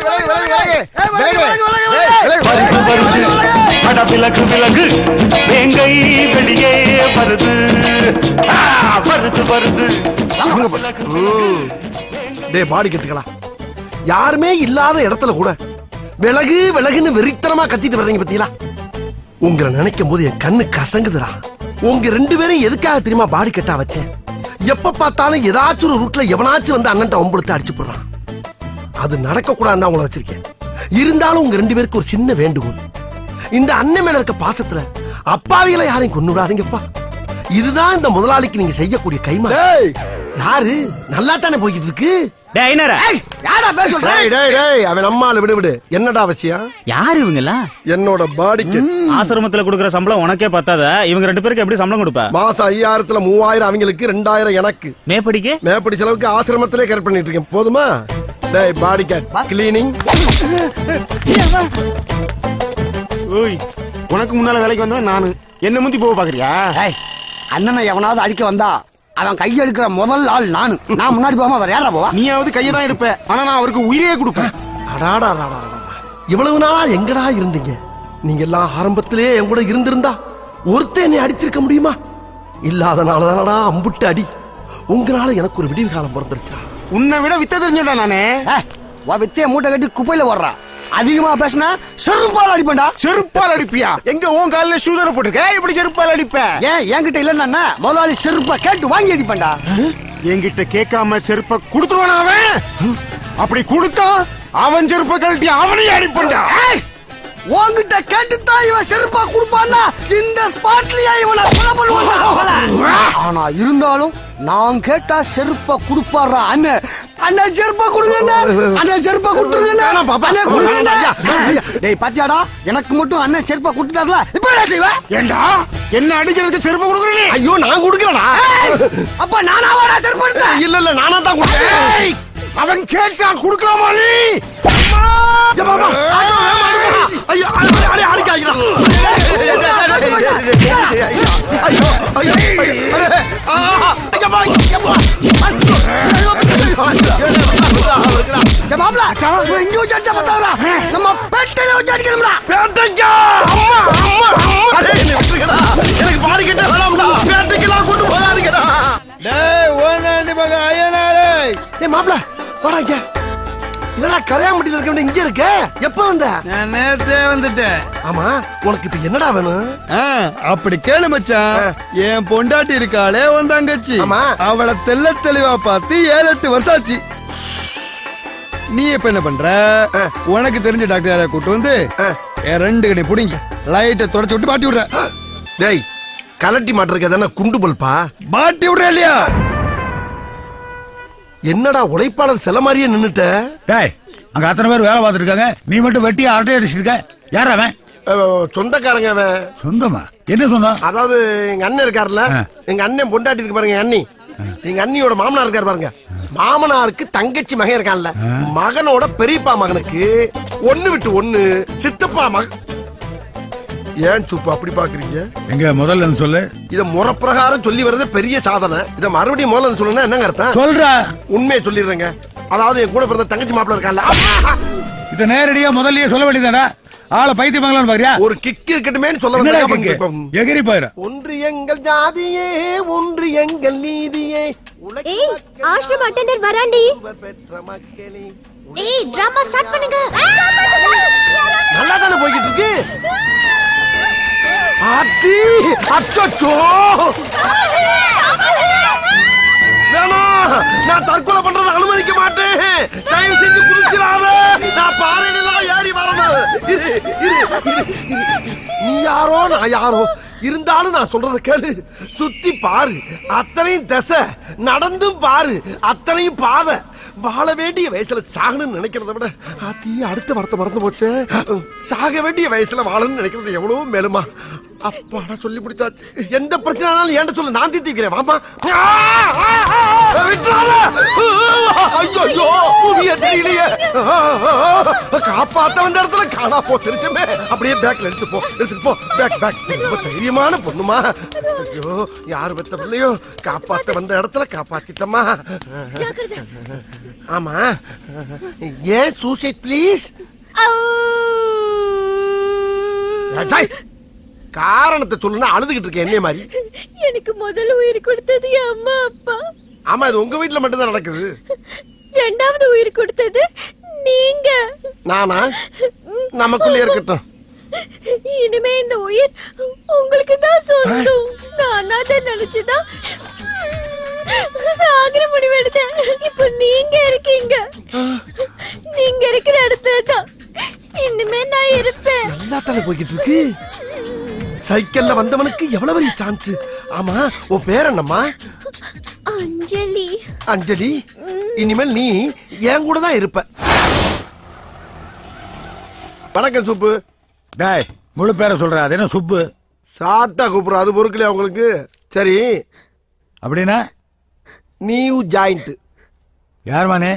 வருது வருது அட விலகு விலகு வேங்கை வெளியே வருது ஆ, வருது வருது டே பாடி கட்டுக்கலாம் யாருமே இல்லாத இடத்துல கூட விலகு விலகுன்னு வெறித்தனமா கத்திட்டு வர்றீங்க பத்தீங்களா உங்களை நினைக்கும் போது என் கண்ணு கசங்குதுடா உங்க ரெண்டு பேரும் எதுக்காக தெரியுமா பாடி கட்டா வச்சேன் எப்ப பார்த்தாலும் ஏதாச்சும் ஒரு ரூட்ல எவனாச்சும் வந்து அண்ணன்ட்ட ஒம்பளுத்து அடிச்சு போடுறான் அது நடக்க கூடாதுன்னு உங்களை வச்சிருக்கேன் இருந்தாலும் உங்க ரெண்டு பேருக்கு ஒரு சின்ன வேண்டுகோள் இந்த அண்ணன் மேல இருக்க பாசத்துல அப்பாவிகளை யாரையும் கொண்டு விடாதீங்கப்பா இதுதான் இந்த முதலாளிக்கு நீங்க செய்யக்கூடிய கைமா யாரு நல்லா தானே போய்கிட்டு இருக்கு டேய் ஐனரா யாரா பேர் சொல்ற டேய் டேய் டேய் அவன் நம்மால விடு விடு என்னடா அவசியம் யாரு இவங்களா என்னோட பாடிக்கு ஆசிரமத்துல கொடுக்குற சம்பளம் உனக்கே பத்தாத இவங்க ரெண்டு பேருக்கு எப்படி சம்பளம் கொடுப்ப மாசம் ஐயாயிரத்துல மூவாயிரம் அவங்களுக்கு ரெண்டாயிரம் எனக்கு மேப்படிக்கு மேப்படி செலவுக்கு ஆசிரமத்திலே கரெக்ட் பண்ணிட்டு இருக்கேன் போதுமா டேய் பாடி கேட் கிளீனிங் ஓய் உனக்கு முன்னால வேலைக்கு வந்தவன் நானு என்ன முந்தி போக பாக்குறியா ஏய் அண்ணனை எவனாவது அடிக்க வந்தா அவன் கையெடுக்கிற முதல் ஆள் நானு நான் முன்னாடி போகாம வேற யாரா போவா நீயாவது கையை தான் எடுப்ப ஆனா நான் அவருக்கு உயிரே கொடுப்பேன் அடாடா அடாடா, அடாடா. இவ்வளவு நாளா எங்கடா இருந்தீங்க நீங்க எல்லாம் ஆரம்பத்திலே என் கூட இருந்திருந்தா ஒருத்தன் என்னை அடிச்சிருக்க முடியுமா இல்லாதனால தானடா அம்புட்டு அடி உங்களால எனக்கு ஒரு விடிவு காலம் பிறந்துருச்சா உன்னை விட வித்த தெரிஞ்சடா நானே ஏய், உன் வித்தைய மூட்டை கட்டி குப்பையில ஓடுறான் அதிகமா பேசினா செருப்பால் அடிப்பேன்டா செருப்பால் அடிப்பியா எங்க உன் கால்ல ஷூதர போட்டுருக்க எப்படி செருப்பால் அடிப்ப ஏன் என்கிட்ட இல்லன்னா என்ன? முதலாளி செருப்பா கேட்டு வாங்கி அடிப்பேன்டா என்கிட்ட கேட்காம செருப்ப கொடுத்துருவானா அவன் அப்படி கொடுத்தா அவன் செருப்ப கழட்டி அவனையும் அடிப்பண்டா ஏய், உன்கிட்ட கேட்டுத்தான் இவன் செருப்பா கொடுப்பான்னா இந்த ஸ்பாட்லயே இவனை கொலை பண்ணுவான்டா, கொலை. ஆனா இருந்தாலும் நான் கேட்டா செருப்பா கொடுப்பாரா அண்ணன் அண்ணன் செருப்பா கொடுங்க அண்ணன். அண்ணன் செருப்பா கொடுத்துருங்க வேணாம் பாப்பா. அண்ணன் கொடுங்க ஐயா, ஐயா. டேய் பாத்தியாடா எனக்கு மட்டும் அண்ணன் செருப்பா கொடுத்துட்டார்ல இப்ப என்ன செய்வ ஏண்டா என்ன அடிக்கிறதுக்கு செருப்ப கொடுக்குற நீ ஐயோ நான் கொடுக்கலடா ஏய், அப்ப நானாவாடா செருப்பு எடுத்தேன் இல்ல இல்ல நானா தான் கொடுத்தேன் ஏய், அவன் கேட்டா கொடுக்கலாமா நீ ஏ பாப்பா, ஐயோ, வேகமா அடிப்பா. ஐயோ, அடி, அடி, அடி, அடிக்காதீங்கடா. ஐயோ, ஐயோ, ஐயோ, அடே, ஆ, ஐயப்பா, ஐயப்பா. ஐயோ, ஐயோ, ஐயோ. டேய் மாப்ள இவன் இங்க வச்சு அடிச்சா பத்தாதுடா நம்ம பெட்டில வச்சு அடிக்கணும்டா பேட்டைக்கா! அம்மா, அம்மா, அம்மா. அடே, என்னை விட்டுருங்கடா. எனக்கு பாடி கட்ட வேணாம்டா. பேட்டைக்கெல்லாம் கொண்டு போகாதீங்கடா. ஏய், மாப்ள, வாடா இங்க. என்னடா கரையாம்பட்டியில இருக்க வேண்டிய இங்க இருக்க எப்ப வந்த நான் நேத்தே வந்துட்டேன் ஆமா உனக்கு இப்ப என்னடா வேணும் ஆ, அப்படி கேளு மச்சான் என் பொண்டாட்டி இருக்காளே உன் தங்கச்சி ஆமா. அவளை தெள்ள தெளிவா பார்த்து ஏழு எட்டு வருஷம் ஆச்சு நீ இப்ப என்ன பண்ற உனக்கு தெரிஞ்ச டாக்டர் யாரையா கூட்டு வந்து என் ரெண்டு கடை புடிங்க லைட்டை தொடச்சு விட்டு மாட்டி விடுற டேய் கலட்டி மாட்டிருக்க தானே குண்டு பல்பா மாட்டி விடுற இல்லையா என்னடா உழைப்பாளர் சில மாதிரியே நின்னுட்ட டேய் அங்க அத்தனை பேர் வேலை பார்த்துட்டு இருக்காங்க நீ மட்டும் வெட்டி அரட்டை அடிச்சிருக்க யார் அவன் அஹ், சொந்தக்காரங்க அவன் சொந்தமா என்ன சொந்தம் அதாவது எங்க அண்ணன் இருக்காருல்ல ஆ. எங்க அண்ணன் பொண்டாட்டி இருக்கு பாருங்க என் அண்ணி எங்க அண்ணியோட மாமனார் இருக்காரு பாருங்க மாமனாருக்கு தங்கச்சி மகன் இருக்கான்ல மகனோட பெரியப்பா மகனுக்கு ஒண்ணு விட்டு ஒண்ணு சித்தப்பா மகன் ஏன் சுப்பு அப்படி பாக்குறீங்க எங்க முதல்ல இருந்து சொல்லு இத முறப்பிரகாரம் சொல்லி வர்றது பெரிய சாதனை இத மறுபடியும் முதல்ல சொல்லணும்னா என்னங்க அர்த்தம் சொல்ற உண்மையை சொல்லிடுறேங்க அதாவது என் கூட பிறந்த தங்கச்சி மாப்பிள்ள இருக்கான்ல இத நேரடியா முதல்லயே சொல்ல வேண்டியதாடா ஆளை பைத்தியமாங்களான்னு பாக்குறியா ஒரு கிக் இருக்கட்டுமேன்னு சொல்ல என்னடா வந்தேன். கிக்கு? இப்ப- எகிரி போயிரு ஒன்று எங்கள் ஜாதியே ஒன்று எங்கள் நீதியே உலக ஏய் ஆஷ்ரம் அட்டெண்டர் வராண்டி பெற்ற மக்களே ஏய் டிராமா ஸ்டார்ட் பண்ணுங்க நல்லா தானே போய்கிட்டு இருக்கு அத்தி அச்சோ வேணாம் நான் தற்கொலை பண்றத அனுமதிக்க மாட்டேன் தயவு செஞ்சு குதிச்சிடாத நான் பாறையிலாம் ஏறி வரணும் இரு, இரு, இரு, இரு. நீ யாரோ நான் யாரோ இருந்தாலும் நான் சொல்றத கேளு சுத்தி பாரு அத்தனையும் தசை நடந்தும் பாரு அத்தனையும் பாதை வாழ வேண்டிய வயசுல சாகணும்னு நினைக்கிறத விட அத்தி அடுத்த வார்த்தை மறந்து போச்சு சாக வேண்டிய வயசுல வாழணும்னு நினைக்கிறது எவ்வளவு மேலுமா அப்பாடா சொல்லி முடிச்சாச்சு எந்த பிரச்சனைனாலும் என்கிட்ட சொல்லு நான் தீர்த்திக்கிறேன் வாமா விட்டுறாத ஐயோ ஐயோ புரிய தெரியலையே காப்பாத்த வந்த இடத்துல காணா போ தெரிஞ்சுமே அப்படியே பேக்ல எடுத்து போ எடுத்துட்டு போ பேக் பேக் ரொம்ப தைரியமான பொண்ணுமா ஐயோ யாரு பெத்த பிள்ளையோ காப்பாத்த வந்த இடத்துல காப்பாத்திட்டமா ஆமா ஏன் சூசைட் ப்ளீஸ் காரணத்தை சொல்லுனா அழுதுகிட்டு இருக்கேன் என்ன மாதிரி எனக்கு முதல்ல உயிர் கொடுத்தது என் அம்மா அப்பா ஆமா இது உங்க வீட்டுல மட்டும் தான் நடக்குது ரெண்டாவது உயிர் கொடுத்தது நீங்க நானா நமக்குள்ளே இருக்கட்டும் இனிமே இந்த உயிர் உங்களுக்கு தான் சொந்தம் நான் அதை நினைச்சுதான் சாகர முடிவு எடுத்தேன் இப்ப நீங்க இருக்கீங்க நீங்க இருக்கிற இடத்துல தான் இனிமே நான் இருப்பேன் நல்லா தானே போய்கிட்டு இருக்கு சைக்கிள்ல வந்தவனுக்கு எவ்வளவு பெரிய சான்ஸ் ஆமா உன் பேர் என்னம்மா அஞ்சலி அஞ்சலி இனிமேல் நீ என் கூட தான் இருப்ப வணக்கம் சுப்பு டேய் முழு பேரை சொல்ற அது என்ன சுப்பு சாட்டா கூப்பிடுற அது பொறுக்கலையா உங்களுக்கு சரி அப்படின்னா நியூ ஜாயிண்ட் யாருமானே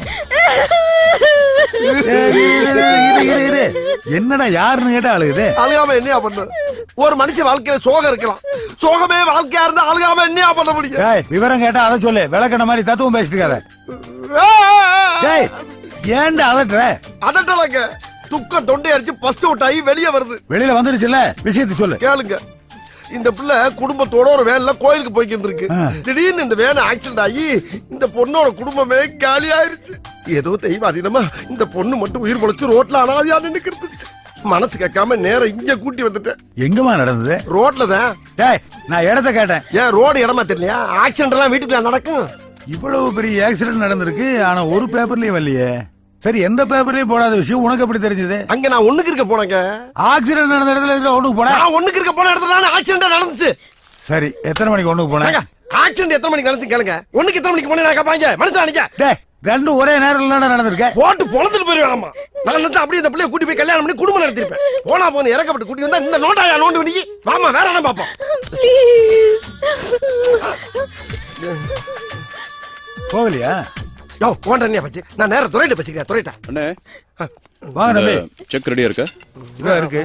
இரு, இரு, இரு, இரு. என்னடா யாருன்னு கேட்டா அழுகுது அழுகாம என்னையா பண்ண ஒரு மனுஷன் வாழ்க்கையில சோகம் இருக்கலாம் சோகமே வாழ்க்கையா இருந்தா அழுகாம என்னையா பண்ண முடியும் டேய் விவரம் கேட்டா அதை சொல்லு விளக்கண மாதிரி தத்துவம் பேசிட்டு இருக்காத டேய் ஏன்டா அதட்டுற அதட்டலங்க துக்கம் தொண்டை அடிச்சு பஸ்ட் அவுட் ஆகி வெளியே வருது வெளியில வந்துருச்சுல்ல விஷயத்தை சொல்லு கேளுங்க இந்த பிள்ளை குடும்பத்தோட ஒரு வேன்ல கோயிலுக்கு போய்க்கிட்டு இருக்கு திடீர்னு இந்த வேன் ஆக்சிடென்ட் ஆகி இந்த பொண்ணோட குடும்பமே காலி ஆயிருச்சு ஏதோ தெய்வ அதீனமா இந்த பொண்ணு மட்டும் உயிர் பொழைச்சு ரோட்ல அனாதியா நின்னுக்கிறது மனசு கேட்காம நேரம் இங்க கூட்டி வந்துட்டேன் எங்கம்மா நடந்தது ரோட்ல தான் டேய் நான் இடத்த கேட்டேன் ஏன் ரோடு இடமா தெரியலையா ஆக்சிடென்ட் எல்லாம் வீட்டுக்குள்ள நடக்கும் இவ்வளவு பெரிய ஆக்சிடென்ட் நடந்திருக்கு ஆனா ஒரு பேப்பர்லயும் வரலையே சரி எந்த பேப்பர்லயும் போடாத விஷயம் உனக்கு எப்படி தெரிஞ்சது அங்க நான் ஒண்ணுக்கு இருக்க போனேங்க ஆக்சிடென்ட் நடந்த இடத்துல இருக்க ஒண்ணுக்கு போன நான் ஒண்ணுக்கு இருக்க போன இடத்துல ஆக்சிடென்ட் நடந்துச்சு சரி எத்தனை மணிக்கு ஒண்ணுக்கு போன ஆக்சிடென்ட் எத்தனை மணிக்கு நடந்துச்சு கேளுங்க ஒண்ணுக்கு எத்தனை மணிக்கு போனேன் கேட்பாங்க மனுஷன் நினைக்க டேய் ரெண்டும் ஒரே நேரத்துல தானே நடந்திருக்க போட்டு பொழந்துட்டு போயிருவாங்கம்மா நான் நினைச்சா அப்படியே இந்த பிள்ளைய கூட்டி போய் கல்யாணம் பண்ணி குடும்பம் நடத்திருப்பேன் போனா போன இறக்கப்பட்டு கூட்டி வந்தா இந்த நோட்டாயா நோண்டு பண்ணி வாமா வேற என்ன பாப்போம் ப்ளீஸ் போகலையா யோ போன்றே பத்தி நான் நேரம் துறையிட்ட பச்சிக்கிறேன் துறையிட்ட அண்ணே வாங்க தம்பி செக் ரெடியா இருக்கா இதோ இருக்கு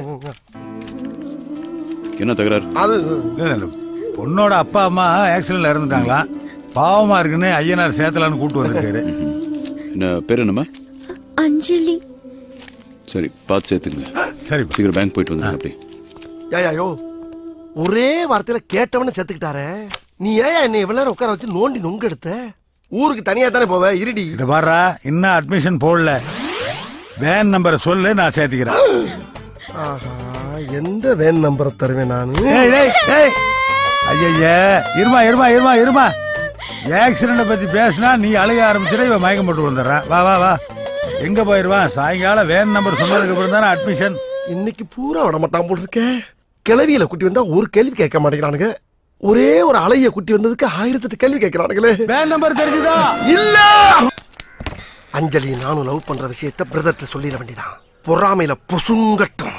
என்ன தகராறு அது இல்ல, இல்ல, பொண்ணோட அப்பா அம்மா ஆக்சிடென்ட்ல இறந்துட்டாங்களாம் பாவமா இருக்குன்னு ஐயனார் சேத்தலான்னு கூட்டு வந்திருக்காரு என்ன பேர் என்னம்மா அஞ்சலி சரி பார்த்து சேர்த்துங்க சரி சீக்கிரம் பேங்க் போயிட்டு வந்துருங்க அப்படி ஏயா யோ ஒரே வார்த்தையில கேட்டவன செத்துக்கிட்டாரே நீ ஏன் என்னை இவ்வளவு நேரம் உட்கார வச்சு நோண்டி நொங்கு எடுத்த ஊருக்கு தனியா தானே போவ இருடி இத பாருடா இன்னும் அட்மிஷன் போடல வேன் நம்பரை சொல்லு நான் சேர்த்துக்கிறேன் ஆஹா எந்த வேன் நம்பரை தருவேன் நானு ஏய் டேய் டேய் ஐயய்ய இருமா இருமா இருமா இருமா ஆக்சிடென்ட பத்தி பேசினா நீ அழுக ஆரம்பிச்சிட இவன் மயக்கம் போட்டு வந்துடுறான் வா வா வா எங்க போயிருவான் சாயங்காலம் வேன் நம்பர் சொன்னதுக்கு அப்புறம் தானே அட்மிஷன் இன்னைக்கு பூரா விட மாட்டான் போல் இருக்கே கிளவியில குட்டி வந்தா ஒரு கேள்வி கேட்க மாட்டேங்கிறானுங்க ஒரே ஒரு அலைய குட்டி வந்ததுக்கு ஆயிரத்தெட்டு கேள்வி கேட்கிறானுங்களே வேன் நம்பர் தெரிஞ்சுதா இல்ல அஞ்சலி நானும் லவ் பண்ற விஷயத்த பிரதர்ட்ட சொல்லிட வேண்டியதான் பொறாமையில பொசுங்கட்டும்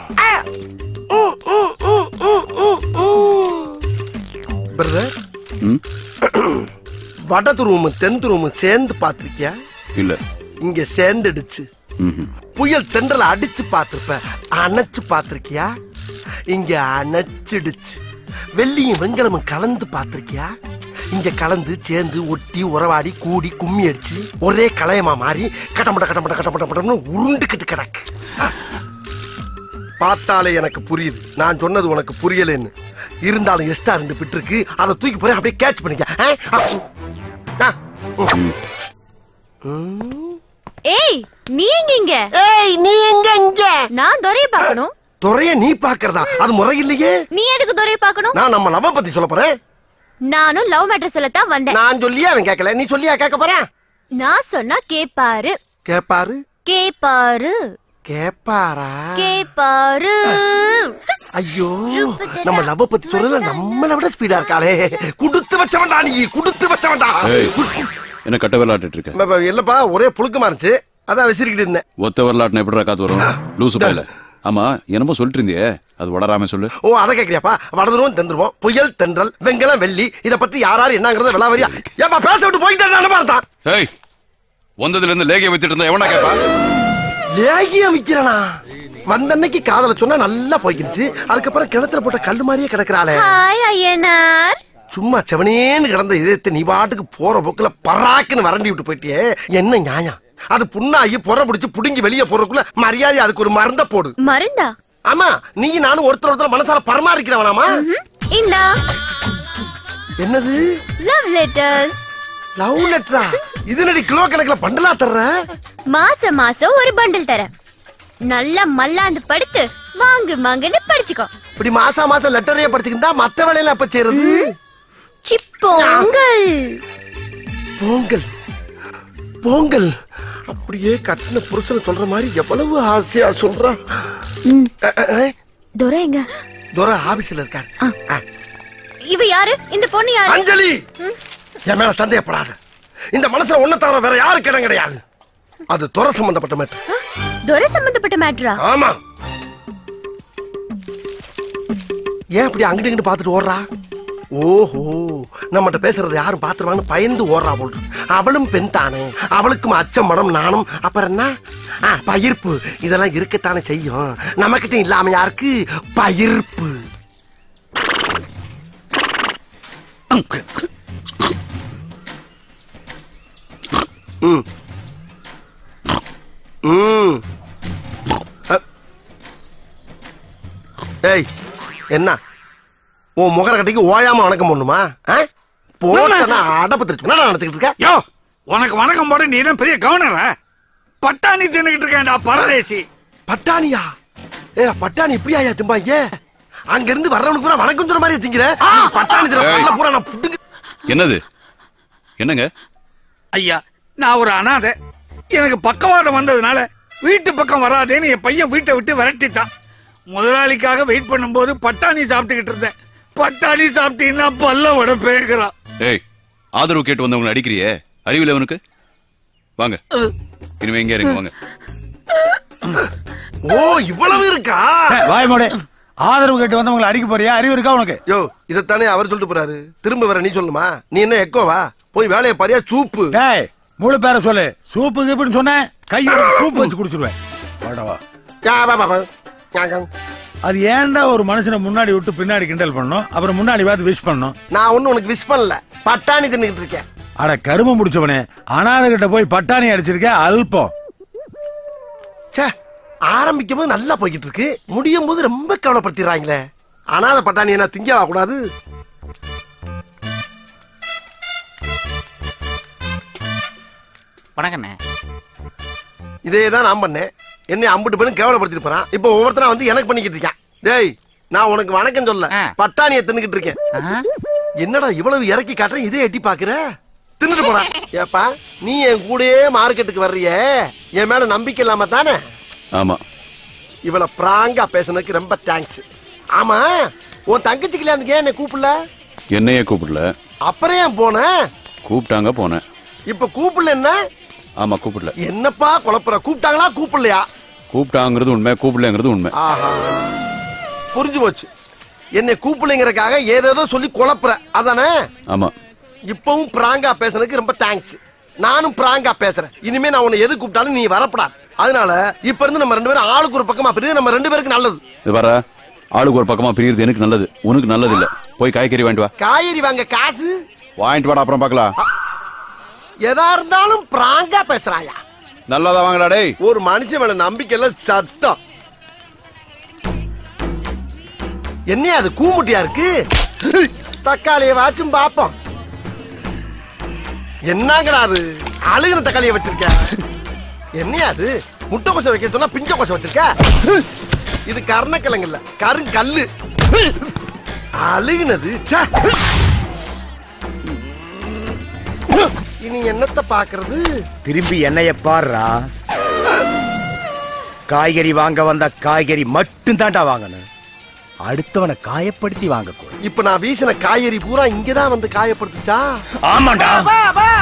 பிரதர் ம் வடது ரூம் தென்து ரூம் சேர்ந்து பாத்திருக்கியா இல்ல இங்க சேர்ந்துடுச்சு ம்ஹும். புயல் தென்றல அடிச்சு பார்த்திருப்ப அணைச்சு பார்த்திருக்கியா இங்க அணைச்சிடுச்சு வெள்ளியும் வெண்கலமும் கலந்து பார்த்திருக்கியா இங்க கலந்து சேர்ந்து ஒட்டி உறவாடி கூடி கும்மி அடிச்சு ஒரே கலையமா மாறி கட்டமட்ட கட்டமட்ட கட்டமட்ட கட்டம்னு உருண்டுகிட்டு கிடக்கு பார்த்தாலே எனக்கு புரியுது நான் சொன்னது உனக்கு புரியலன்னு இருந்தாலும் எக்ஸ்ட்ரா ரெண்டு பிட் இருக்கு அதை தூக்கி போய் அப்படியே கேட்ச் பண்ணிக்க ஆ? ஆ. ஆ. ஏய் நீ எங்க இங்க ஏய் நீ எங்க இங்க நான் துரைய பார்க்கணும் துறைய நீ பாக்குறதா அது முறை இல்லையே நீ எதுக்கு துரைய பார்க்கணும் நான் நம்ம லவ் பத்தி சொல்ல போறேன் நானும் லவ் மேட்டர் சொல்லத்தான் வந்தேன் நான் சொல்லியே அவன் கேட்கல நீ சொல்லியா கேட்க போறேன் நான் சொன்னா கேப்பாரு கேப்பாரு கேப்பாரு கேப்பாரா கேப்பாரு ஐயோ நம்ம லவ் பத்தி சொல்றதுல நம்மளை விட ஸ்பீடா இருக்காளே குடுத்து வச்சவன்டா நீ குடுத்து வச்சவன்டா ஏய், என்ன கட்ட விளையாட்டு இருக்க ப- ப- இல்லப்பா ஒரே புழுக்கமா இருந்துச்சு அதான் விசிறிக்கிட்டு இருந்தேன் ஒத்த வரலாட்டின எப்படி காத்து வரும் லூசு பையில ஆமா என்னமோ சொல்லிட்டு இருந்தியே அது வளராம சொல்லு ஓ அதை கேக்குறியாப்பா வடதுருவம் தென்றுவோம் புயல் தென்றல் வெங்கலம் வெள்ளி இத பத்தி யாராரு என்னங்கறத விளாவரியா ஏப்பா பேச விட்டு போயிட்டு பார்த்தா ஏய் வந்ததுல இருந்து லேகிய வச்சுட்டு இருந்தா எவனா கேப்பா லேகியம் விக்கிறனா வந்த அன்னைக்கு காதல சொன்னா நல்லா போய்க்கிடுச்சு அதுக்கப்புறம் கிணத்துல போட்ட கல்லு மாதிரியே கிடக்குறாளே ஹாய் ஐயனார் சும்மா செவனேன்னு கிடந்த இதயத்தை நீ பாட்டுக்கு போற போக்குல பராக்குன்னு வரண்டி விட்டு போயிட்டியே என்ன நியாயம் அது புண்ணாகி புற பிடிச்சு புடுங்கி வெளியே போறதுக்குள்ள மரியாதை அதுக்கு ஒரு மருந்த போடு மருந்தா ஆமா நீ நானும் ஒருத்தர் ஒருத்தர் மனசால பரமாறிக்கிறவனாமா ம்ஹும். இந்தா என்னது லவ் லெட்டர்ஸ் லவ் லெட்டரா இது நடி கிலோ கணக்குல பண்டலா தர்ற மாசம் மாசம் ஒரு பண்டில் தரேன் நல்லா மல்லாந்து படுத்து வாங்கு வாங்குன்னு படிச்சுக்கோ இப்படி மாசா மாசம் லெட்டரையே படிச்சுக்கிட்டா மத்த வேலையில அப்ப செய்யறது சிப்போங்கள் பொங்கல் பொங்கல் அப்படியே கட்டின புருஷன் சொல்ற மாதிரி எவ்வளவு ஆசையா சொல்றான் ம். அஹ், அஹ், அஹ். துரை எங்க துரை ஆபீஸ்ல இருக்காரு அஹ். இவ யாரு இந்த பொண்ணு யாரு அஞ்சலி என் மேல சந்தேகப்படாத இந்த மனசுல ஒண்ணு தவிர வேற யாருக்கு இடம் கிடையாது அது துறை சம்பந்தப்பட்ட மேட்டர் துரை சம்பந்தப்பட்ட மேட்ரா ஆமா ஏன் அப்படி அங்கிட்டு இங்கிட்டு பார்த்துட்டு ஓடுறா ஓஹோ நம்மகிட்ட பேசுறது யாரும் பாத்துருவான்னு பயந்து ஓடுறா போல் இருக்கு. அவளும் பெண் தானே அவளுக்கும் அச்சம் மனம் நானும் அப்புறம் என்ன ஆ, பயிர்ப்பு இதெல்லாம் இருக்கத்தானே செய்யும் நம்மகிட்ட இல்லாம யாருக்கு பயிர்ப்பு ம் ம் அ. ஏய் என்ன உன் முகர கட்டிக்கு ஓயாம வணக்கம் பண்ணுமா ஆ? போட்டனா அடப்பு திருச்சு என்ன நடந்துக்கிட்டு இருக்க யோ உனக்கு வணக்கம் போட நீ என்ன பெரிய கவர்னரா பட்டாணி தின்னுகிட்டு இருக்கேன்டா பரதேசி பட்டாணியா ஏ பட்டாணி இப்படி ஆயா திம்பாங்க அங்க இருந்து வர்றவனுக்கு பூரா வணக்கம் சொல்ற மாதிரி திங்கிற பட்டாணி திற ஏய். பல்ல பூரா நான் புட்டுங்க என்னது என்னங்க ஐயா நான் ஒரு அனாதை எனக்கு பக்கவாதம் வந்ததுனால வீட்டு பக்கம் வராதேன்னு என் பையன் வீட்டை விட்டு விரட்டிட்டான் முதலாளிக்காக வெயிட் பண்ணும்போது பட்டாணி சாப்பிட்டுக்கிட்டு இருந்தேன் பட்டாணி சாப்பிட்டீங்கன்னா பல்ல விட பேக்குறான் ஏய் ஆதரவு கேட்டு வந்தவங்களை அடிக்கிறியே அறிவில் அவனுக்கு வாங்க இனிமே எங்க இருங்க வாங்க ஓ இவ்வளவு இருக்கா ஏய், வாய் மூடு ஆதரவு கேட்டு வந்தவங்களை அடிக்க போறியா அறிவு இருக்கா உனக்கு யோ இதத்தானே அவர் சொல்லிட்டு போறாரு திரும்ப வர நீ சொல்லுமா நீ என்ன எக்கோவா போய் வேலையை பாரியா சூப்பு டேய் முழு பேரை சொல்லு சூப்பு கீப்புன்னு சொன்னேன் கையோட சூப் வச்சு குடிச்சிருவேன் வாடவா யா, வா, வா, வா. யா, யா. அது ஏன்டா ஒரு மனுஷனை முன்னாடி விட்டு பின்னாடி கிண்டல் பண்ணணும் அப்புறம் முன்னாடி பார்த்து விஷ் பண்ணணும் நான் ஒண்ணு உனக்கு விஷ் பண்ணல பட்டாணி தின்னுகிட்டு இருக்கேன் அட கரும முடிச்சவனே அனாதை கிட்ட போய் பட்டாணி அடிச்சிருக்க அல்பம் ச்சே ஆரம்பிக்கும் போது நல்லா போய்கிட்டு இருக்கு முடியும் போது ரொம்ப கவலைப்படுத்திடுறாங்களே அனாத பட்டாணி என்ன திங்கவா கூடாது வணக்கண்ணே இதே தான் நான் பண்ணேன் என்னை அம்பிட்டு பண்ணி கேவலப்படுத்திட்டு போறான் இப்போ ஒவ்வொருத்தனா வந்து எனக்கு பண்ணிக்கிட்டு இருக்கான் டேய் நான் உனக்கு வணக்கம் சொல்ல ஆ. பட்டாணியை தின்னுக்கிட்டு இருக்கேன் என்னடா இவ்வளவு இறக்கி காட்டுறேன் இதே எட்டி பாக்குற தின்னுட்டு போறான் ஏப்பா நீ என் கூடயே மார்க்கெட்டுக்கு வர்றியே என் மேல நம்பிக்கை இல்லாம தானே ஆமா இவள பிராங்கா பேசுனதுக்கு ரொம்ப தேங்க்ஸ் ஆமா உன் தங்கச்சி கல்யாணத்துக்கு ஏன் என்னை கூப்பிடல என்னையே கூப்பிடல அப்புறம் ஏன் போன கூப்பிட்டாங்க போனேன் இப்ப கூப்பிடல என்ன ஆமா கூப்பிடல என்னப்பா குழப்பற கூப்பிட்டாங்களா கூப்பிடலையா கூப்பிட்டாங்கிறது உண்மை கூப்பிடலங்கிறது உண்மை ஆஹா புரிஞ்சு போச்சு என்னை கூப்பிடுங்கிறக்காக ஏதேதோ சொல்லி குழப்புற அதானே ஆமா இப்பவும் பிராங்கா பேசுனதுக்கு ரொம்ப தேங்க்ஸ் நானும் பிராங்கா பேசுறேன் இனிமே நான் உன்னை எது கூப்பிட்டாலும் நீ வரப்படாது அதனால இப்ப இருந்து நம்ம ரெண்டு பேரும் ஆளுக்கு ஒரு பக்கமா பிரிஞ்சு நம்ம ரெண்டு பேருக்கு நல்லது இது வர ஆளுக்கு ஒரு பக்கமா பிரியறது எனக்கு நல்லது உனக்கு நல்லது இல்ல போய் காய்கறி வாங்கிட்டு வா காய்கறி வாங்க காசு வாங்கிட்டு வாடா அப்புறம் பார்க்கலாம் எதா இருந்தாலும் பிராங்கா பேசுறாயா நல்லதா வாங்கடா டேய் ஒரு மனுஷன் மேல நம்பிக்கை எல்லாம் சத்தம் என்னையா அது கூமுட்டியா இருக்கு தக்காளியை வாச்சும் பாப்போம் என்னங்கடா அது அழுகின தக்காளியை வச்சிருக்க என்னையா அது முட்டை கொசை வைக்க சொன்னா பிஞ்ச கொசை வச்சிருக்க இது கர்ணக்கிழங்கு இல்ல கருங்கல்லு அழுகினது ச்சே. இனி என்னத்தை பாக்குறது திரும்பி என்னைய பாருடா காய்கறி வாங்க வந்த காய்கறி மட்டும் தான்டா வாங்கணும் அடுத்தவனை காயப்படுத்தி வாங்கக்கூடாது இப்ப நான் வீசின காய்கறி பூரா இங்கதான் வந்து காயப்படுத்துச்சா ஆமாண்டா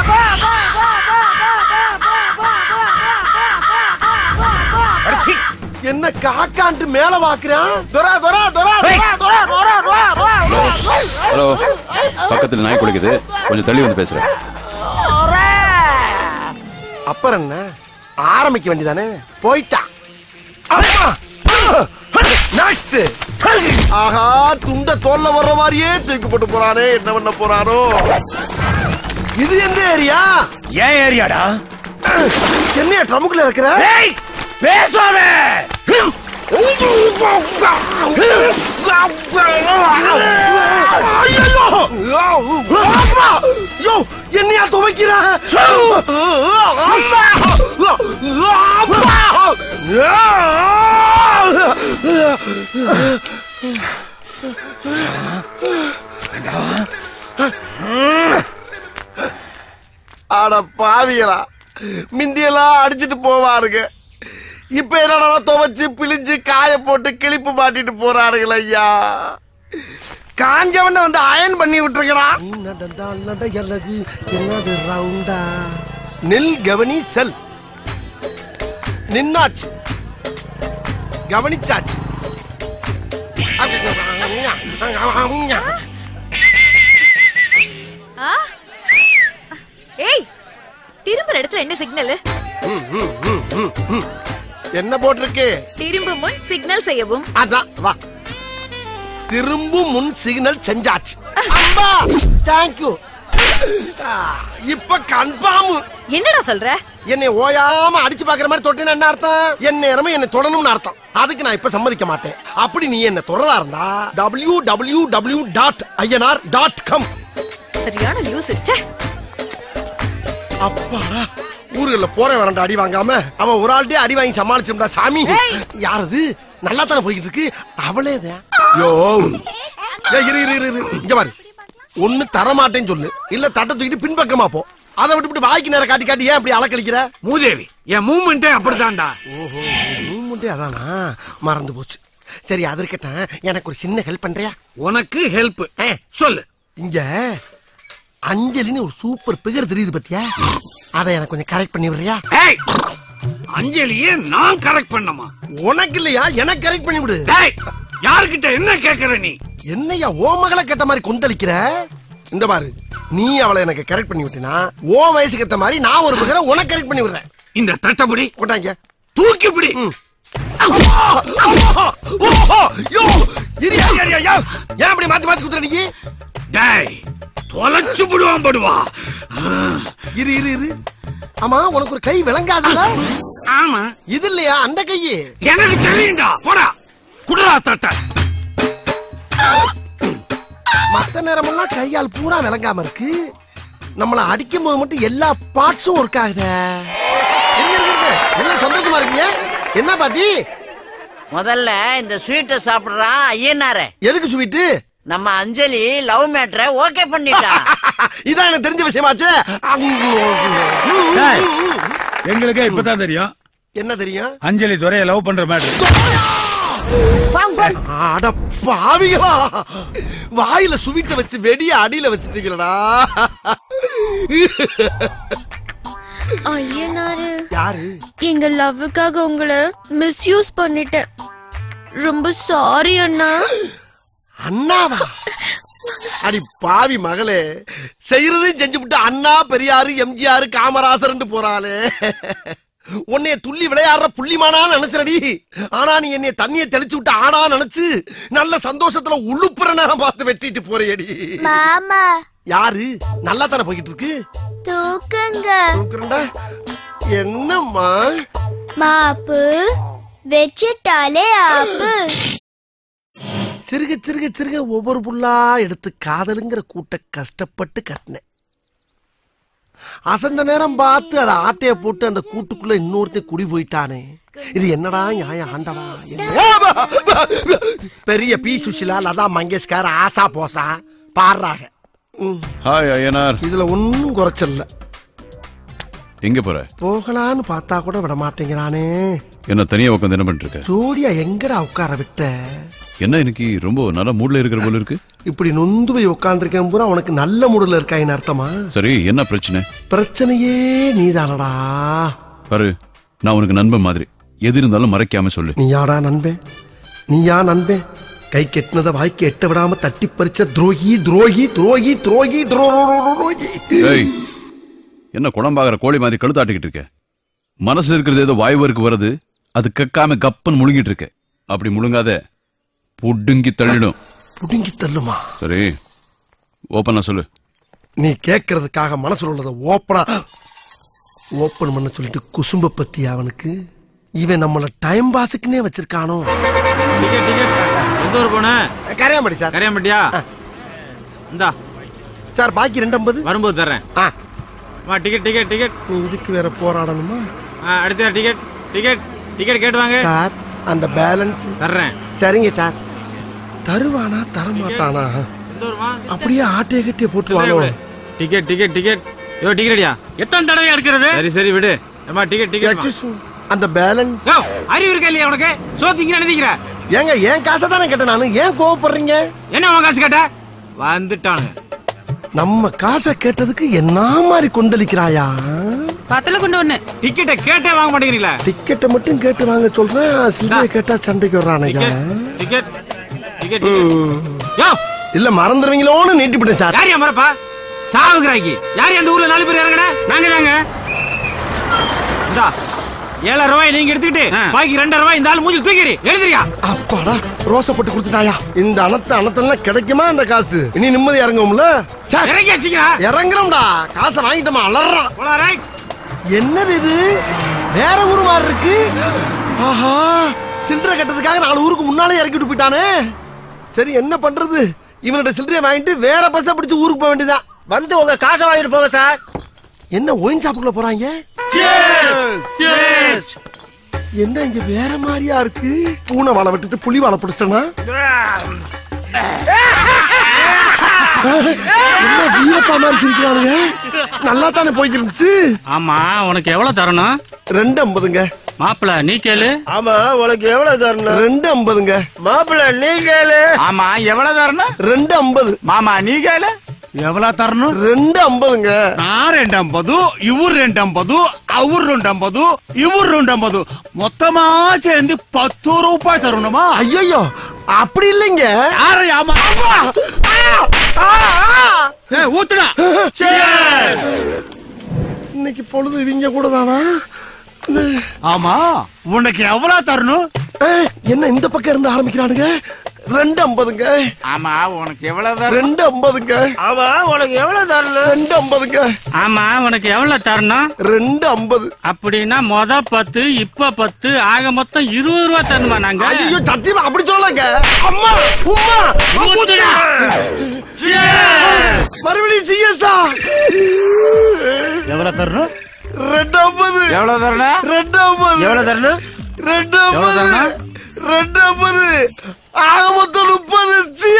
அடச்சி. என்ன காக்கான்ட்டு மேல பாக்குறான் துரா துரா துரா துரா துரா துரா துரா துரா ஹலோ பக்கத்துல நாய் குளிக்குது கொஞ்சம் தள்ளி வந்து பேசுறேன் அப்புறம் என்ன ஆரம்பிக்க வேண்டியதானே போயிட்டான் நெக்ஸ்ட் ஆஹா துண்ட தோல்ல வர்ற மாதிரியே தூக்கி போட்டு போறானே என்ன பண்ண போறானோ இது எந்த ஏரியா ஏன் ஏரியாடா என்னையா ட்ரமுக்குள்ள இருக்கிற ஏய் பேசாத யோ என்னையா துவைக்கிற அட பாவிகளா மிந்தியெல்லாம் அடிச்சிட்டு போவாருங்க இப்ப என்னடா துவைச்சு பிழிஞ்சு காய போட்டு கிளிப்பு மாட்டிட்டு போறானுங்கள ஐயா காஞ்சவன வந்து அயன் பண்ணி விட்டுருக்கடா நடந்தால் நடை அழகு என்னது ரவுண்டா நெல் கவனி செல் நின்னாச்சு கவனிச்சாச்சு ஆ? ஏய் திரும்புற இடத்துல என்ன சிக்னல் ம், ம், ம், ம், ம். என்ன போட்டிருக்கு திரும்பும் முன் சிக்னல் செய்யவும் அதான் வா திரும்பும் முன் சிக்னல் செஞ்சாச்சு அம்மா தேங்க்யூ இப்ப கன்ஃபார்ம் என்னடா சொல்ற என்னை ஓயாம அடிச்சு பாக்குற மாதிரி தொட்டேன்னு என்ன அர்த்தம் என் நேரமே என்னை தொடணும்னு அர்த்தம் அதுக்கு நான் இப்ப சம்மதிக்க மாட்டேன் அப்படி நீ என்ன தொடரதா இருந்தா W W W dot I N R dot com சரியான லூசு ச்சே அப்பாடா ஊருகள்ல போற வரண்ட அடி வாங்காம அவன் ஒரு ஆள்கிட்டயே அடி வாங்கி சமாளிச்சோம்டா சாமி யாரது நல்லா தானே போய்கிட்டு இருக்கு அவளே தான் யோ ஏய், இரு இரு இரு இரு. இங்க பாரு ஒண்ணு தர மாட்டேன்னு சொல்லு இல்ல தட்டை தூக்கிட்டு பின்பக்கமா போ அதை விட்டு வாய்க்கு நேரம் காட்டி காட்டி ஏன் இப்படி அளக்களிக்கிற மூதேவி என் மூமெண்டே அப்படித்தான்டா ஓஹோ மூமெண்டே அதானா மறந்து போச்சு சரி அது இருக்கட்டும் எனக்கு ஒரு சின்ன ஹெல்ப் பண்றியா உனக்கு ஹெல்ப் சொல்லு இங்க அஞ்சலின்னு ஒரு சூப்பர் பிகர் தெரியுது பத்தியா அதை எனக்கு கொஞ்சம் கரெக்ட் பண்ணி விடுறியா ஏய் அஞ்சலியே நான் கரெக்ட் பண்ணமா உனக்கு இல்லையா எனக்கு கரெக்ட் பண்ணி விடு டேய் யார்கிட்ட என்ன கேக்குற நீ என்னையா ஓ மகளை கேட்ட மாதிரி கொந்தளிக்கிற இந்த பாரு நீ அவளை எனக்கு கரெக்ட் பண்ணி விட்டினா ஓ வயசுக்கு ஏத்த மாதிரி நான் ஒரு பிகரை உனக்கு கரெக்ட் பண்ணி விடுறேன் இந்த தட்டபடி கொண்டாங்க தூக்கி பிடி ஏன் அப்படி மாத்தி மாத்தி குத்துற நீ டேய் தொலைச்சு விடுவான் படுவா இரு இரு இரு ஆமா உனக்கு ஒரு கை விளங்காதுல ஆமா இது இல்லையா அந்த கையே எனக்கு தெரியும்டா போடா குடுறா தட்ட மத்த நேரமெல்லாம் கையால் பூரா விளங்காம இருக்கு நம்மள அடிக்கும் போது மட்டும் எல்லா பார்ட்ஸும் ஒர்க் ஆகுதே இருங்க, இருங்க, இருங்க. எல்லாம் சந்தோஷமா இருக்கீங்க என்ன பாட்டி முதல்ல இந்த ஸ்வீட்டை சாப்பிடுறான் ஐயனாரே எதுக்கு ஸ்வீட்டு நம்ம அஞ்சலி லவ் மேட்ரை ஓகே பண்ணிட்டா இதான் எனக்கு தெரிஞ்ச விஷயமாச்சு டேய், எங்களுக்கே இப்பதான் தெரியும் என்ன தெரியும் அஞ்சலி துறைய லவ் பண்ற மேட்ரு அட பாவிகளா வாயில சுவிட்ட வச்சு வெடிய அடியில வச்சுட்டீங்களடா ஐயனாரு யாரு எங்க லவ்வுக்காக உங்களை மிஸ்யூஸ் பண்ணிட்டேன் ரொம்ப சாரி அண்ணா அண்ணாவா அடி பாவி மகளே செய்யறதையும் செஞ்சு விட்டு அண்ணா பெரியாரு எம்ஜிஆர் காமராசர்ன்ட்டு போறாளே உன்னைய துள்ளி விளையாடுற புள்ளிமானா நினைச்சடி ஆனா நீ என்னைய தண்ணிய தெளிச்சு விட்டு ஆனா நினைச்சு நல்ல சந்தோஷத்துல உழுப்புற நேரம் பார்த்து வெட்டிட்டு போறியடி மாமா யாரு நல்லா தானே போய்கிட்டு இருக்கு தூக்குங்க தூக்குறேன்டா என்னம்மா மாப்பு வச்சிட்டாலே ஆப்பு சிறுக சிறுக சிறுக ஒவ்வொரு புல்லா எடுத்து காதலுங்கிற கூட்ட கஷ்டப்பட்டு கட்டினேன் அசந்த நேரம் பார்த்து அதை ஆட்டைய போட்டு அந்த கூட்டுக்குள்ள இன்னொருத்தன் குடி போயிட்டானே இது என்னடா நியாயம் ஆண்டவா என்ன- பெரிய பி சுஷிலா லதா மங்கேஷ்கர் ஆசா போசா பாடுறாங்க ம், ஹாய் ஐயனார் இதுல ஒன்னும் குறைச்சல்ல எங்க போற போகலான்னு பார்த்தா கூட விட மாட்டேங்கிறானே என்ன தனியா உட்காந்து என்ன பண்ணிட்டு இருக்க ஜோடியா எங்கடா உட்கார விட்ட என்ன இன்னைக்கு ரொம்ப நல்ல மூட்ல இருக்கிற போல இருக்கு இப்படி நொந்து போய் உட்காந்துருக்கேன் பூரா உனக்கு நல்ல மூடுல இருக்காயின்னு அர்த்தமா சரி என்ன பிரச்சனை பிரச்சனையே நீதானடா பாரு நான் உனக்கு நண்பன் மாதிரி எது இருந்தாலும் மறைக்காம சொல்லு நீயாடா நண்பே நீயா நண்பே கை கெட்டினதை வாய்க்கு எட்ட விடாம தட்டி பறிச்ச துரோகி துரோகி துரோகி துரோகி துரோகி ஏய் என்ன குழம்பாகிற கோழி மாதிரி கழுத்தாட்டிக்கிட்டு இருக்க மனசுல இருக்கிறது ஏதோ வாய்வருக்கு வருது அது கக்காம கப்பன் முழுங்கிட்டு இருக்க அப்படி முழுங்காத புடுங்கி தள்ளிடும் புடுங்கி தள்ளுமா சரி ஓப்பனா சொல்லு நீ கேட்கறதுக்காக மனசுல உள்ளதை ஓப்பனா ஓப்பன் பண்ண சொல்லிட்டு குசும்ப பத்தி அவனுக்கு இவன் நம்மள டைம் பாஸுக்குன்னே வச்சிருக்கானோ டிக்கெட் டிக்கெட் எந்த ஊர் போன கரையாம்படி சார் கரையாம்பட்டியா இந்தா சார் பாக்கி ரெண்டு ஐம்பது வரும்போது தர்றேன் ஆ வா டிக்கெட் டிக்கெட் டிக்கெட் நீ இதுக்கு வேற போராடணுமா ஆ அடுத்த டிக்கெட் டிக்கெட் டிக்கெட் கேட்டு வாங்க சார் அந்த பேலன்ஸ் தர்றேன் சரிங்க சார் தருவானா தரமாட்டானா எந்த ஊர்மா அப்படியே ஆட்டைய கட்டிய போட்டுருவானோ டிக்கெட் டிக்கெட் டிக்கெட் யோ டிக்கெட் அடியா எத்தனை தடவை எடுக்கிறது சரி சரி விடு ஏமா டிக்கெட் டிக்கெட் அந்த பேலன்ஸ் யோ அறிவு இருக்கா இல்லையா உனக்கு சோத்திங்க நினைக்கிற ஏங்க ஏன் காசை தானே கேட்டேன் நானு ஏன் கோவப்படுறீங்க என்ன உன் காசு கேட்ட வந்துட்டானுங்க நம்ம காசை கேட்டதுக்கு என்ன மாதிரி கொந்தளிக்கிறாயா பத்தல கொண்டு ஒண்ணு டிக்கெட்டை கேட்டே வாங்க மாட்டேங்கிறீங்களா டிக்கெட்டை மட்டும் கேட்டு வாங்க சொல்றேன் சில்லறையை கேட்டா சண்டைக்கு வர்றானுங்க டிக்கெட் டிக்கெட் யோ இல்ல மறந்துடுவீங்களோன்னு நீட்டிவிட்டேன் சார் யார் மறப்பா சாவுகிறாக்கி யார் அந்த ஊர்ல நாலு பேர் இறங்கட நாங்க தாங்க இந்தா ஏழாயிரம் ரூபாய் நீங்க எடுத்துக்கிட்டு பாக்கி ரெண்டாயிரம் ரூபாய் இந்த ஆள் மூஞ்சி தூக்கிறி எழுதுறியா அப்பாடா ரோசப்பட்டு கொடுத்துட்டாயா இந்த அனத்த அனத்தெல்லாம் கிடைக்குமா இந்த காசு இனி நிம்மதி இறங்குவோம்ல சே, இறங்கி வச்சுக்கிறேன் இறங்குறோம்டா காசை வாங்கிட்டோமா அலறான் போலாம் ரைட் என்னது இது வேற ஊர் மாதிரி இருக்கு ஆஹா சில்லறை கட்டதுக்காக நாலு ஊருக்கு முன்னாலே இறக்கிட்டு போயிட்டானே சரி என்ன பண்றது இவனோட சில்லறையை வாங்கிட்டு வேற பஸ்ஸை பிடிச்சு ஊருக்கு போக வேண்டியதான் வந்து உங்க காசை வாங்கிட்டு போங்க சார் என்ன ஒயின் ஷாப்புக்குள்ள போறாங்க என்ன இங்க வேற மாதிரியா இருக்கு பூனை வாழை விட்டுட்டு புலி வாழை பிடிச்சிட்டனா என்ன வீரப்பா மாதிரி சிரிக்கிறானுங்க நல்லா தானே போய்க்கு இருந்துச்சு ஆமா உனக்கு எவ்வளவு தரணும் ரெண்டு ஐம்பதுங்க மாப்பிள நீ கேளு ஆமா உனக்கு எவ்வளவு தரணும் ரெண்டு ஐம்பதுங்க மாப்பிள்ள நீ கேளு ஆமா எவ்வளவு தரணும் ரெண்டு ஐம்பது மாமா நீ கேளு எவ்வளவு தரணும் ரெண்டு ஐம்பதுங்க நான் ரெண்டு ஐம்பது இவர் ரெண்டு ஐம்பது அவர் ரெண்டு ஐம்பது இவர் ரெண்டு ஐம்பது மொத்தமா சேர்ந்து பத்து ரூபாய் தரணுமா ஐயோ அப்படி இல்லைங்க ஆமா ஊத்துடா இன்னைக்கு பொழுது இவங்க கூட தானா ஆமா உனக்கு எவ்வளவு தரணும் என்ன இந்த பக்கம் இருந்து ஆரம்பிக்கிறானுங்க ரெண்டு ஐம்பதுங்க ஆமா உனக்கு எவ்வளவு தரணும் ரெண்டு ஐம்பதுங்க ஆமா உனக்கு எவ்வளவு தரணும் ரெண்டு ஐம்பதுங்க ஆமா உனக்கு எவ்வளவு தரணும் ரெண்டு ஐம்பது அப்படின்னா மொத பத்து இப்ப பத்து ஆக மொத்தம் இருபது ரூபா தரணுமா நாங்க ஐயோ சத்தியமா அப்படி சொல்லலங்க அம்மா உம்மா ஊத்துடா. மறுபடியும் சிஎஸ்ஆ எவ்வளவு தரணும் ரெண்டு ஐம்பது எவ்வளவு தரணும் ரெண்டு ஐம்பது எவ்வளவு தரணும் ரெண்டு எவ்வளவு ஐம்பது தரணும்? ரெண்டு ஐம்பது ஆக மொத்தம் முப்பது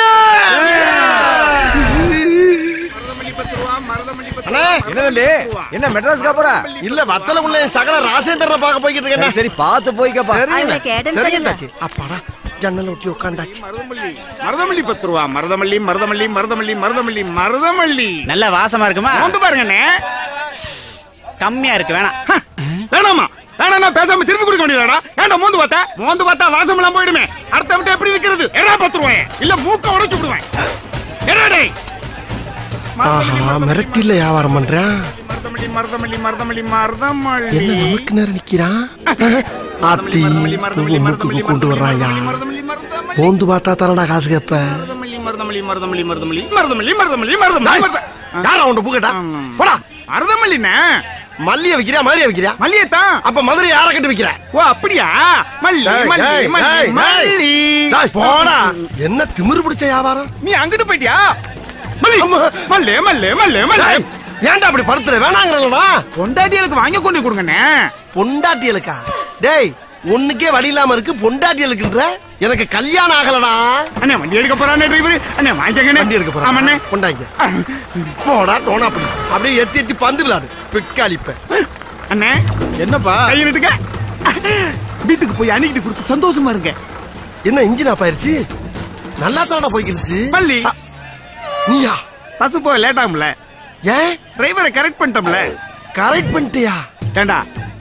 என்ன என்ன மெட்ராஸ்க்கா போற இல்ல வத்தல உள்ள சகல ராசேந்திரனை பார்க்க போய்கிட்டு இருக்கேன் சரி பார்த்து போய்க்கப்பா சரிங்க அப்பாடா ஜன்னல் ஒட்டி உட்காந்தாச்சு மருதமல்லி பத்து ரூபா மருதமல்லி மருதமல்லி மருதமல்லி மருதமல்லி மருதமல்லி நல்ல வாசமா இருக்குமா வந்து பாருங்கண்ணே கம்மியா இருக்கு வேணாம் வேணாமா வேணாம் பேசாம திருப்பி கொடுக்க வேண்டியதாடா ஏன்டா மோந்து பார்த்தா மோந்து பார்த்தா வாசம் எல்லாம் போயிடுமே அடுத்த விட்டு எப்படி விக்கிறது எடா பத்து ரூபாய் இல்ல மூக்க உடைச்சு விடுவேன் எடாடே ஆஹா மிரட்டில வியாபாரம் பண்றான் மருதமல்லி மருதமல்லி மருதமல்லி மருதமல்லி என்ன நமக்கு நேரம் நிக்கிறான் ஆத்தி முன்னுக்கு கொண்டு வர்றாயா மோந்து பார்த்தா தரடா காசு கேப்ப மருதமல்லி மருதமல்லி மருதமல்லி மருதமல்லி மருதமல்லி மருதமல்லி மருதமல்லி யாரா உன்ட பூக்கட்டா போடா மருதமல்லிண்ணே மல்லிய விக்கிறியா மாதிரியா விக்கிறியா மல்லியத்தான் அப்ப மதுரை யார கட்டி விக்கிற ஓ அப்படியா மல்லி டேய், மல்லி டேய், மல்லி டேய், மல்லி டேய், போடா என்ன திமிரு பிடிச்ச வியாபாரம் நீ அங்கிட்டு போயிட்டியா மல்லி மல்லே மல்லே மல்லே மல்லே டேய், ஏன்டா அப்படி படுத்துற வேணாங்கிறா பொண்டாட்டிகளுக்கு வாங்கி கொண்டு கொடுங்கண்ணே பொண்டாட்டியலுக்கா டேய் ஒண்ணுக்கே வழி இல்லாம இருக்கு பொண்டாட்டியலுக்குன்ற எனக்கு கல்யாணம் ஆகலடா அண்ணே வண்டி எடுக்க போறானே டிரைவர் அண்ணே வாங்கிக்கங்கண்ணே வண்டி எடுக்க போறா ஆமாண்ணே கொண்டாங்க போடா டோனா அப்படி அப்படியே எத்தி எத்தி பந்து விளாடு பிக்காளிப்ப அண்ணே என்னப்பா கையை நிட்டுக்க வீட்டுக்கு போய் அன்னைக்கு கொடுத்து சந்தோஷமா இருங்க என்ன இன்ஜின் ஆப் ஆயிருச்சு நல்லா தானடா போய்க்கிருச்சு மல்லி நீயா பஸ் போக லேட் ஆகும்ல ஏன் டிரைவரை கரெக்ட் பண்ணிட்டோம்ல கரெக்ட் பண்ணிட்டியா ஏண்டா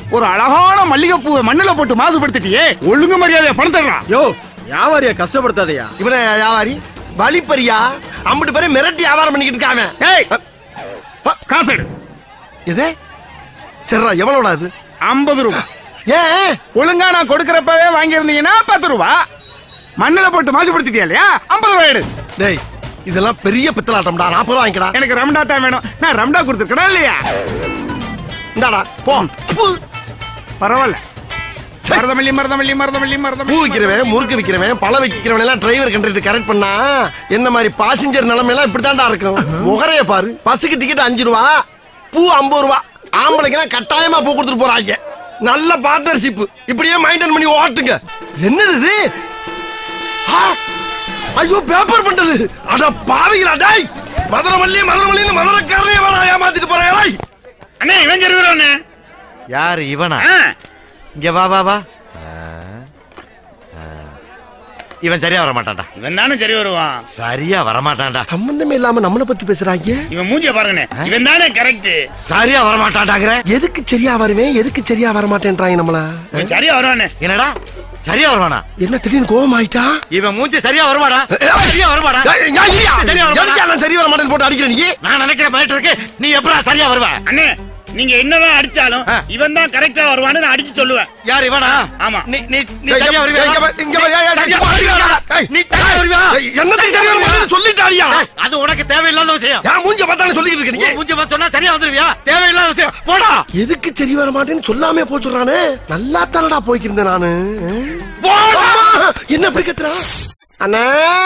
ஒரு அழகான மல்லிகைப்பூவை மண்ணுல போட்டு மாசுபடுத்திட்டியே ஒழுங்கு மரியாதையா பணம் தர்றான் யோ வியாபாரியா கஷ்டப்படுத்தாதயா இவன வியாபாரி வழிப்பறியா அம்பிட்டு பேரை மிரட்டி வியாபாரம் பண்ணிக்கிட்டு இருக்காம ஏய் காசு எடு எது சரிடா எவ்வளோடா இது ஐம்பது ரூபா ஏன் ஒழுங்கா நான் கொடுக்கறப்பவே வாங்கியிருந்தீங்கன்னா பத்து ரூபா மண்ணுல போட்டு மாசுபடுத்திட்டியா இல்லையா ஐம்பது ரூபாய் எடு டேய் இதெல்லாம் பெரிய பித்தலாட்டம்டா நாற்பது ரூபா வாங்கிக்கடா எனக்கு ரம்டா தான் வேணும் நான் ரம்டா கொடுத்துருக்கா இல்லையா இந்தாடா போ பூ பரவாயில்ல மருதமல்லி மருதமல்லி மருதமல்லி பூ மருதமல்லி விற்கிறவன் முறுக்கு விற்கிறவன் பழம் விற்கிறவன் எல்லாம் டிரைவர் கண்டுட்டு கரெக்ட் பண்ணா என்ன மாதிரி பாசஞ்சர் நிலைமை எல்லாம் இப்படித்தான்டா இருக்கும் முகரைய பாரு பஸ்ஸுக்கு டிக்கெட் அஞ்சு ரூபா பூ ஐம்பது ரூபா ஆம்பளைக்கெல்லாம் கட்டாயமா பூ கொடுத்துட்டு போறாங்க நல்ல பார்ட்னர்ஷிப் இப்படியே மைண்டன் பண்ணி ஓட்டுங்க என்னது இது ஆ! ஐயோ பேப்பர் பண்றது அட பாவிகளா டேய் மதுரமல்லி மதுரமல்லி மதுரக்காரனே வேணா ஏமாத்திட்டு போறேன் அண்ணே இவன் ஜெருவரண்ணே யாரு இவனா இங்க வா வா வா ஆ, ஆ. இவன் சரியா வர மாட்டான்டா இவன் தானே சரி வருவான் சரியா வர மாட்டான்டா சம்பந்தமே இல்லாம நம்மளை பத்தி பேசுறாங்க இவன் மூஞ்சிய பாருங்கண்ணே இவன் தானே கரெக்ட் சரியா வர மாட்டான்டாங்கிற எதுக்கு சரியா வருவேன் எதுக்கு சரியா வர மாட்டேன்றாங்க நம்மள இவன் சரியா வருவானே என்னடா சரியா வருவானா என்ன திடீர்னு கோவம் ஆயிட்டா இவன் மூஞ்சி சரியா வருவாடா சரியா வருவாடா ஏய், ஏய், ஐயா, சரியா எதுக்கு வருவானா நான் சரி வர மாட்டேன்னு போட்டு அடிக்கிற நீ நான் நினைக்கிற மாதிரி இருக்கு நீ எப்படா சரியா வருவ அண்ணே நீங்க என்னதான் அடிச்சாலும் இவன் தான் கரெக்டா வருவான்னு நான் அடிச்சு சொல்லுவேன் யார் இவனா ஆமா நீ நீ நீ ஏய், சரியா இங்க வருவியா இங்க இங்க இங்க ஏய், ஏய், சரியா இங்க வருவியா? ஏய், நீ சரியா வருவியா ஏய், என்னத்துக்கு சரி வர மாட்டேன்னு சொல்லிட்டாடியா ஏய், அது உனக்கு தேவையில்லாத விஷயம் ஏன் மூஞ்ச பார்த்தாலும் சொல்லிட்டு இருக்க நீ உன் மூஞ்சி பார்த்து சொன்னா சரியா வந்துருவியா தேவையில்லாத விஷயம் போடா எதுக்கு சரி வர மாட்டேன்னு சொல்லாமே போச்சுறானே நல்லா தானடா போய்க்கிருந்தேன் நானு போடா அம்மா, என்ன அப்படி கத்துறா அண்ணா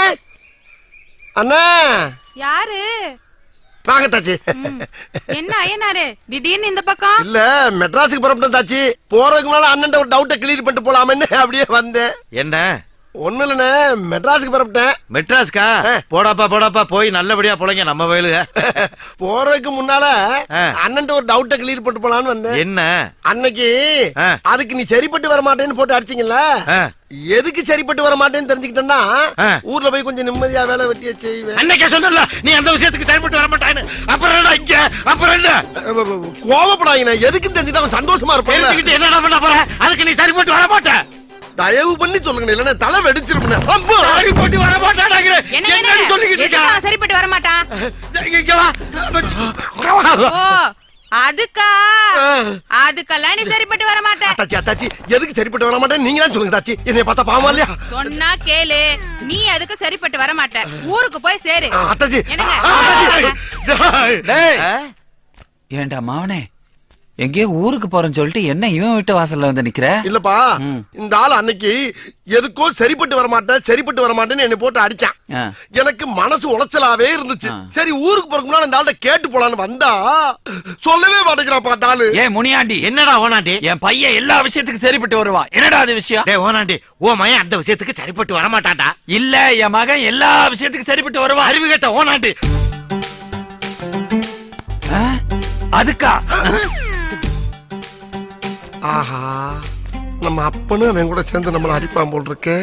அண்ணா யாரு வாங்க தாச்சி என்ன ஐயனாரு திடீர்னு இந்த பக்கம் இல்ல மெட்ராஸுக்கு புறப்பட்டேன் தாச்சி போறதுக்கு முன்னால அண்ணன் ஒரு டவுட்டை கிளியர் பண்ணிட்டு போலாமேன்னு அப்படியே வந்தேன் என்ன ஒண்ணு இல்லண்ணே மெட்ராஸுக்கு புறப்பட்டேன் மெட்ராஸ்கா போடாப்பா போடாப்பா போய் நல்லபடியா போலங்க நம்ம வயலுக போறதுக்கு முன்னால ஆ. அண்ணன் ஒரு டவுட்டை கிளியர் பண்ணிட்டு போலான்னு வந்தேன் என்ன அன்னைக்கு ஆ. அதுக்கு நீ சரிப்பட்டு வர மாட்டேன்னு போட்டு அடிச்சீங்கல்ல ஆ. எதுக்கு சரிப்பட்டு வர மாட்டேன்னு தெரிஞ்சுக்கிட்டேன்னா ஆ. ஊர்ல போய் கொஞ்சம் நிம்மதியா வேலை வெட்டிய செய்வேன் அன்னைக்கே சொன்னல நீ அந்த விஷயத்துக்கு செயல்பட்டு வர மாட்டான்னு அப்புறம் என்ன இங்க அப்புறம் என்ன கோவப்படாதீங்க எதுக்குன்னு தெரிஞ்சுட்டு அவன் சந்தோஷமா இருப்பான் தெரிஞ்சுக்கிட்டு என்னடா பண்ண போற அதுக்கு நீ சரிப்பட்டு வர மாட்ட தயவு பண்ணி சொல்லுங்க இல்லன்னா தலை வெடிச்சிருப்பேன் அம்மா சரிப்பட்டு வர மாட்டாடாங்கிற என்ன என்னன்னு என்ன சொல்லிக்கிட்டு எதுக்கு இருக்கா அவன் சரிப்பட்டு வர மாட்டான் இங்க வா ஓ அதுக்கா அதுக்கெல்லாம் நீ சரிப்பட்டு வர மாட்ட அத்தாச்சி அத்தாச்சி எதுக்கு சரிப்பட்டு வர மாட்டேன் நீங்க தான் சொல்லுங்க தாச்சி என்னைய பார்த்தா பாவமா இல்லையா சொன்னா கேளு நீ அதுக்கு சரிப்பட்டு வர மாட்ட ஊருக்கு போய் சேரு ஆ, அத்தாச்சி என்னங்க ஏண்டா மாவனே எங்கேயோ ஊருக்கு போறேன்னு சொல்லிட்டு என்ன இவன் வீட்டு வாசல்ல வந்து நிக்கிற இல்லப்பா இந்த ஆள் அன்னைக்கு எதுக்கோ சரிப்பட்டு வர மாட்டேன் சரிப்பட்டு வர மாட்டேன்னு என்னை போட்டு அடிச்சான் ஆ. எனக்கு மனசு உளைச்சலாவே இருந்துச்சு சரி ஊருக்கு போறதுக்கு முன்னால இந்த ஆள்கிட்ட கேட்டு போலான்னு வந்தா சொல்லவே மாட்டேங்கிறாப்பா இந்த ஆளு ஏ முனியாண்டி என்னடா ஓனாண்டி என் பையன் எல்லா விஷயத்துக்கும் சரிப்பட்டு வருவான் என்னடா அது விஷயம் டேய் ஓனாண்டி ஓ மயன் அந்த விஷயத்துக்கு சரிப்பட்டு வர மாட்டான்டா இல்ல என் மகன் எல்லா விஷயத்துக்கும் சரிப்பட்டு வருவான் அறிவு கேட்ட ஓனாண்டி ஆ? அதுக்கா ஆஹா நம்ம அப்பனும் அவன் கூட சேர்ந்து நம்மள அடிப்பான் போல் இருக்கு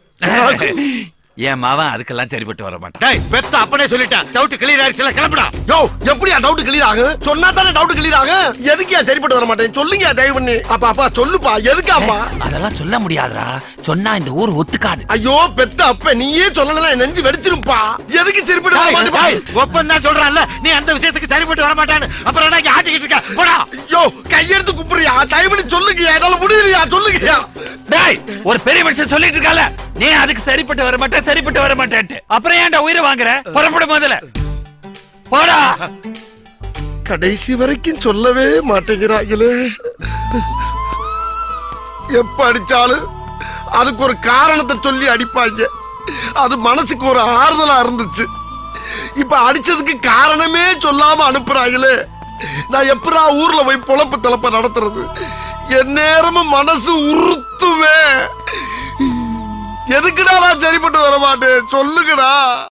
என் மவன் அதுக்கெல்லாம் சரிப்பட்டு வர மாட்டான் டேய் பெத்த அப்பனே சொல்லிட்டான் டவுட் கிளியர் ஆயிடுச்சுல கிளம்புடா யோ எப்படியா டவுட் கிளியர் ஆகும் சொன்னா தானே டவுட் கிளியர் ஆகும் எதுக்குயா சரிப்பட்டு வர மாட்டேன் சொல்லுங்க தயவு பண்ணி அப்பா அப்பா சொல்லுப்பா எதுக்காப்பா அதெல்லாம் சொல்ல முடியாதுடா சொன்னா இந்த ஊர் ஒத்துக்காது ஐயோ பெத்த அப்ப நீயே சொல்லலாம் என் நெஞ்சு வெடிச்சிருப்பா எதுக்கு சரிப்பட்டு வர மாட்டேப்பா ஒப்பன் தான் சொல்றான்ல நீ அந்த விஷயத்துக்கு சரிப்பட்டு வர மாட்டான்னு அப்புறம் என்ன இங்க ஆட்டிக்கிட்டு இருக்க போடா யோ கையெடுத்து குப்புறியா தயவு பண்ணி சொல்லுங்கயா என்னால முடியலையா சொல்லுங்கயா டேய் ஒரு பெரிய மனுஷன் சொல்லிட்டு இருக்கால நீ அதுக்கு சரிப்பட்டு வர மாட்டேன் சரிப்பட்டு வர மாட்டேன்ட்டு அப்புறம் ஏன்டா உயிரை வாங்குற புறப்படு முதல்ல போடா கடைசி வரைக்கும் சொல்லவே மாட்டேங்கிறாங்களே எப்ப அடிச்சாலும் அதுக்கு ஒரு காரணத்தை சொல்லி அடிப்பாங்க அது மனசுக்கு ஒரு ஆறுதலா இருந்துச்சு இப்ப அடிச்சதுக்கு காரணமே சொல்லாம அனுப்புறாங்களே நான் எப்படா ஊர்ல போய் பொழப்பு தலப்ப நடத்துறது என் நேரமும் மனசு உறுத்துமே எதுக்குடா நான் சரிப்பட்டு வர மாட்டேன் சொல்லுங்கடா